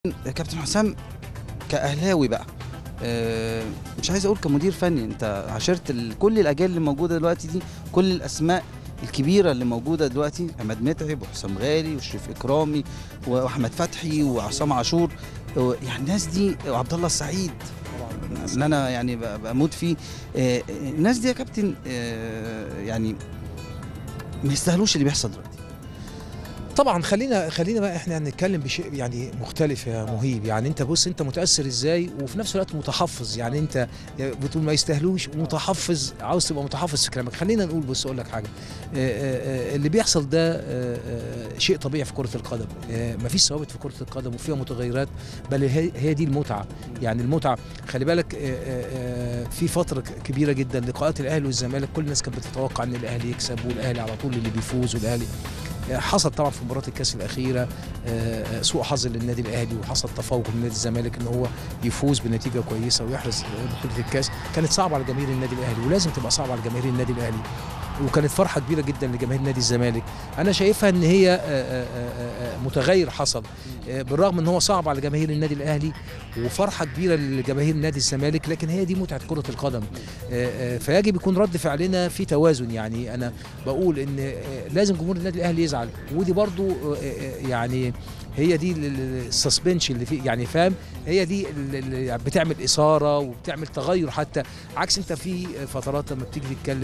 يا كابتن حسام كاهلاوي بقى آه، مش عايز اقول كمدير فني انت عاشرت ال- كل الاجيال اللي موجوده دلوقتي دي كل الاسماء الكبيره اللي موجوده دلوقتي عماد متعب وحسام غالي وشريف اكرامي واحمد فتحي وعصام عاشور و- يعني الناس دي وعبد الله السعيد اللي انا يعني ب- بموت فيه آه، الناس دي يا كابتن آه، يعني ما يستاهلوش اللي بيحصل دلوقتي طبعا خلينا خلينا بقى احنا نتكلم بشيء يعني مختلف يا مهيب يعني انت بص انت متاثر ازاي وفي نفس الوقت متحفظ يعني انت بتقول ما يستاهلوش ومتحفظ عاوز تبقى متحفظ في كلامك خلينا نقول بص اقول لك حاجه آه، آه، آه، اللي بيحصل ده آه، آه، شيء طبيعي في كره القدم آه، مفيش ثوابت في كره القدم وفيها متغيرات بل هي هي دي المتعه يعني المتعه خلي بالك آه، آه، آه، في فتره ك- كبيره جدا لقاءات الاهلي والزمالك كل الناس كانت بتتوقع ان الاهلي يكسب والاهلي على طول اللي بيفوز والاهلي حصل طبعا في مباراه الكاس الاخيره آه، آه، سوء حظ للنادي الاهلي وحصل تفوق لنادي الزمالك ان هو يفوز بنتيجه كويسه ويحرز بطوله الكاس كانت صعبه على جماهير النادي الاهلي ولازم تبقى صعبه على جماهير النادي الاهلي وكانت فرحه كبيره جدا لجماهير نادي الزمالك انا شايفها ان هي آه، آه، آه، آه، متغير حصل آه، بالرغم ان هو صعب على جماهير النادي الاهلي وفرحه كبيره لجماهير نادي الزمالك لكن هي دي متعه كره القدم آه، آه، فيجب يكون رد فعلنا في توازن يعني انا بقول ان آه، لازم جمهور النادي الاهلي يزعل ودي برضو آه، آه، يعني هي دي السسبنشن اللي فيه يعني فاهم هي دي اللي بتعمل اثاره وبتعمل تغير حتى عكس انت في فترات لما بتيجي تتكلم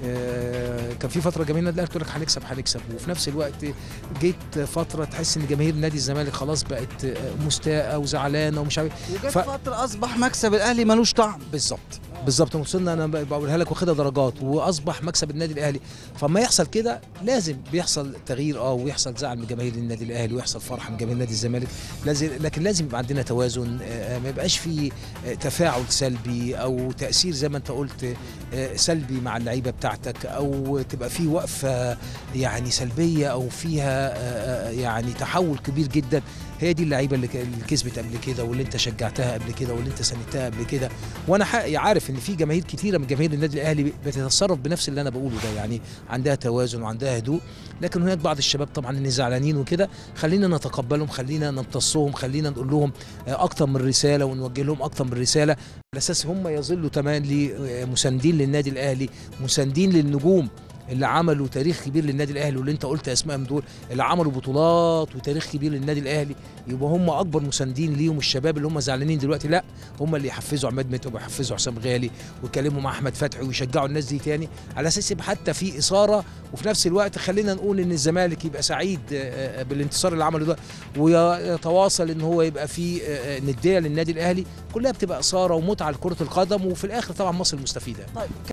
آه، كان في فتره جماهير النادي الاهلي تقول لك هنكسب هنكسب وفي نفس الوقت جيت فتره تحس ان جماهير نادي الزمالك خلاص بقت آه، مستاءه وزعلانه ومش عارف وجت ف- فتره اصبح مكسب الاهلي ملوش طعم بالظبط بالظبط وصلنا انا بقولها لك واخدها درجات واصبح مكسب النادي الاهلي فما يحصل كده لازم بيحصل تغيير اه ويحصل زعل من جماهير النادي الاهلي ويحصل فرحه من جماهير نادي الزمالك لازم لكن لازم يبقى عندنا توازن آه، ما يبقاش في آه، تفاعل سلبي او تاثير زي ما انت قلت آه، سلبي مع اللعيبه بتاعتك او تبقى في وقفه يعني سلبيه او فيها آه، آه، يعني تحول كبير جدا هي دي اللعيبه اللي ك- اللي كسبت قبل كده واللي انت شجعتها قبل كده واللي انت ساندتها قبل كده وانا حق- عارف ان في جماهير كتيره من جماهير النادي الاهلي بتتصرف بنفس اللي انا بقوله ده يعني عندها توازن وعندها هدوء لكن هناك بعض الشباب طبعا اللي زعلانين وكده خلينا نتقبلهم خلينا نمتصهم خلينا نقول لهم آه، اكتر من رساله ونوجه لهم اكتر من رساله على اساس هم يظلوا تملي آه، مساندين للنادي الاهلي مساندين للنجوم اللي عملوا تاريخ كبير للنادي الاهلي واللي انت قلت اسمائهم دول اللي عملوا بطولات وتاريخ كبير للنادي الاهلي يبقى هم اكبر مساندين ليهم الشباب اللي هم زعلانين دلوقتي لا هم اللي يحفزوا عماد متعب ويحفزوا حسام غالي ويكلموا مع احمد فتحي ويشجعوا الناس دي تاني على اساس يبقى حتى في اثاره وفي نفس الوقت خلينا نقول ان الزمالك يبقى سعيد آه، آه، بالانتصار اللي عمله ده ويتواصل ان هو يبقى في آه، آه، نديه للنادي الاهلي كلها بتبقى اثاره ومتعه لكره القدم وفي الاخر طبعا مصر المستفيده طيب